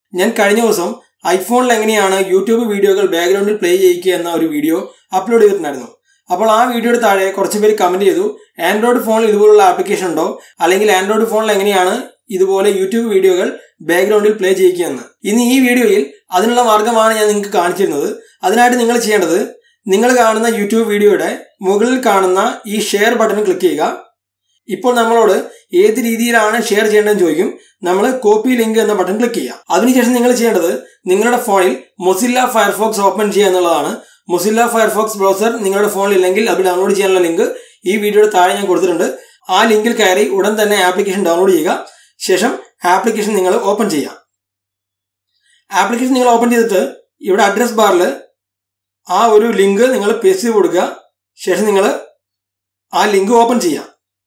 ഞാൻ കഴിഞ്ഞ ദിവസം ഐഫോണിൽ എങ്ങനെയാണ് യൂട്യൂബ് വീഡിയോകൾ ബാക്ക്ഗ്രൗണ്ടിൽ പ്ലേ ചെയ്യിക്കുക എന്ന ഒരു വീഡിയോ അപ്ലോഡ് ചെയ്തിട്ടുണ്ടായിരുന്നു അപ്പോൾ ആ വീഡിയോയുടെ താഴെ കുറച്ച് പേര് കമന്റ് ചെയ്തു ആൻഡ്രോയിഡ് ഫോണിൽ ഇതുപോലുള്ള ആപ്ലിക്കേഷൻ ഉണ്ടോ അല്ലെങ്കിൽ ആൻഡ്രോയിഡ് ഫോണിൽ എങ്ങനെയാണ് ഇതുപോലെ യൂട്യൂബ് വീഡിയോകൾ ബാക്ക്ഗ്രൗണ്ടിൽ പ്ലേ ചെയ്യിക്കുക എന്ന് ഇന്ന് ഈ വീഡിയോയിൽ അതിനുള്ള മാർഗമാണ് ഞാൻ നിങ്ങൾക്ക് കാണിച്ചിരുന്നത് അതിനായിട്ട് നിങ്ങൾ ചെയ്യേണ്ടത് നിങ്ങൾ കാണുന്ന യൂട്യൂബ് വീഡിയോയുടെ മുകളിൽ കാണുന്ന ഈ ഷെയർ ബട്ടൺ ക്ലിക്ക് ചെയ്യുക ഇപ്പോൾ നമ്മളോട് ഏത് രീതിയിലാണ് ഷെയർ ചെയ്യേണ്ടതെന്ന് ചോദിക്കും നമ്മൾ കോപ്പി ലിങ്ക് എന്ന ബട്ടൺ ക്ലിക്ക് ചെയ്യുക അതിനുശേഷം നിങ്ങൾ ചെയ്യേണ്ടത് നിങ്ങളുടെ ഫോണിൽ മൊസില്ല ഫയർഫോക്സ് ഓപ്പൺ ചെയ്യുക എന്നുള്ളതാണ് മൊസില്ല ഫയർഫോക്സ് ബ്രൗസർ നിങ്ങളുടെ ഫോണിൽ ഇല്ലെങ്കിൽ അത് ഡൗൺലോഡ് ചെയ്യാനുള്ള ലിങ്ക് ഈ വീഡിയോയുടെ താഴെ ഞാൻ കൊടുത്തിട്ടുണ്ട് ആ ലിങ്കിൽ കയറി ഉടൻ തന്നെ ആപ്ലിക്കേഷൻ ഡൗൺലോഡ് ചെയ്യുക ശേഷം ആപ്ലിക്കേഷൻ നിങ്ങൾ ഓപ്പൺ ചെയ്യുക ആപ്ലിക്കേഷൻ നിങ്ങൾ ഓപ്പൺ ചെയ്തിട്ട് ഇവിടെ അഡ്രസ് ബാറിൽ ആ ഒരു ലിങ്ക് നിങ്ങൾ പേസ്റ്റ് ചെയ്ത് കൊടുക്കുക ശേഷം നിങ്ങൾ ആ ലിങ്ക് ഓപ്പൺ ചെയ്യുക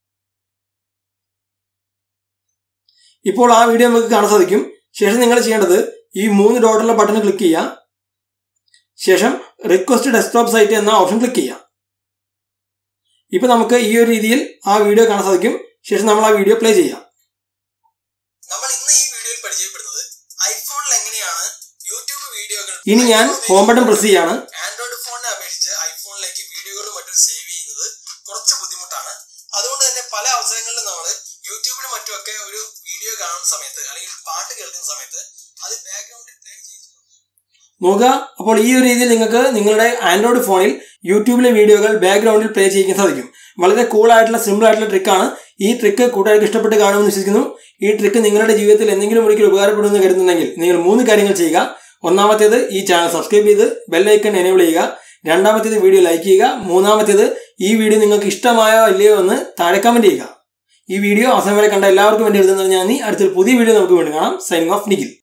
ഇപ്പോൾ ആ വീഡിയോ നമുക്ക് കാണാൻ സാധിക്കും ശേഷം നിങ്ങൾ ചെയ്യേണ്ടത് ഈ മൂന്ന് ഡോട്ടുള്ള ബട്ടൺ ക്ലിക്ക് ചെയ്യുക ശേഷം റിക്വസ്റ്റ് ഡെസ്ക്ടോപ്പ് സൈറ്റ് എന്ന ഓപ്ഷൻ ക്ലിക്ക് ചെയ്യുക ഇപ്പൊ നമുക്ക് ഈ ഒരു രീതിയിൽ ആ വീഡിയോ കാണാൻ സാധിക്കും ശേഷം നമ്മൾ ആ വീഡിയോ പ്ലേ ചെയ്യാം നമ്മൾ ഇന്ന് ഈ വീഡിയോയിൽ പരിചയപ്പെടുന്നത് ഐഫോണിൽ എങ്ങനെയാണ് യൂട്യൂബ് വീഡിയോകൾ ഇനി ഞാൻ ഹോം ബട്ടൺ പ്രസ് ചെയ്യാണ് ആൻഡ്രോയിഡ് ഫോണിനെ അപേക്ഷിച്ച് ഐഫോണിലേക്ക് വീഡിയോകളും മറ്റും സേവ് ചെയ്യുന്നത് കുറച്ച് ബുദ്ധിമുട്ടാണ് അതുകൊണ്ട് തന്നെ പല അവസരങ്ങളിലും നമ്മൾ യൂട്യൂബിലും മറ്റുമൊക്കെ ഒരു വീഡിയോ കാണുന്ന സമയത്ത് അല്ലെങ്കിൽ പാട്ട് കേൾക്കുന്ന സമയത്ത് അത് ബാക്ക്ഗ്രൗണ്ടിൽ പ്ലേ ചെയ്തു നോക്കുക അപ്പോൾ ഈ ഒരു രീതിയിൽ നിങ്ങൾക്ക് നിങ്ങളുടെ ആൻഡ്രോയിഡ് ഫോണിൽ യൂട്യൂബിലെ വീഡിയോകൾ ബാക്ക്ഗ്രൗണ്ടിൽ പ്ലേ ചെയ്യിക്കാൻ സാധിക്കും വളരെ കൂൾ ആയിട്ടുള്ള സിമ്പിൾ ആയിട്ടുള്ള ട്രിക്കാണ് ഈ ട്രിക്ക് കൂട്ടുകാർക്ക് ഇഷ്ടപ്പെട്ട് കാണുമെന്ന് വിശ്വസിക്കുന്നു ഈ ട്രിക്ക് നിങ്ങളുടെ ജീവിതത്തിൽ എന്തെങ്കിലും ഒരിക്കലും ഉപകാരപ്പെടുമെന്ന് കരുതുന്നുണ്ടെങ്കിൽ നിങ്ങൾ മൂന്ന് കാര്യങ്ങൾ ചെയ്യുക ഒന്നാമത്തേത് ഈ ചാനൽ സബ്സ്ക്രൈബ് ചെയ്ത് ബെല്ലൈക്കൺ എനേബിൾ ചെയ്യുക രണ്ടാമത്തേത് വീഡിയോ ലൈക്ക് ചെയ്യുക മൂന്നാമത്തേത് ഈ വീഡിയോ നിങ്ങൾക്ക് ഇഷ്ടമായോ ഇല്ലയോ എന്ന് താഴെ കമന്റ് ചെയ്യുക ഈ വീഡിയോ അവസാനം വരെ കണ്ട എല്ലാവർക്കും വേണ്ടി എഴുതുന്നത് ഞാൻ അടുത്തൊരു പുതിയ വീഡിയോ നമുക്ക് വീണ്ടും കാണാം സൈനിങ് ഓഫ് നിഖിൽ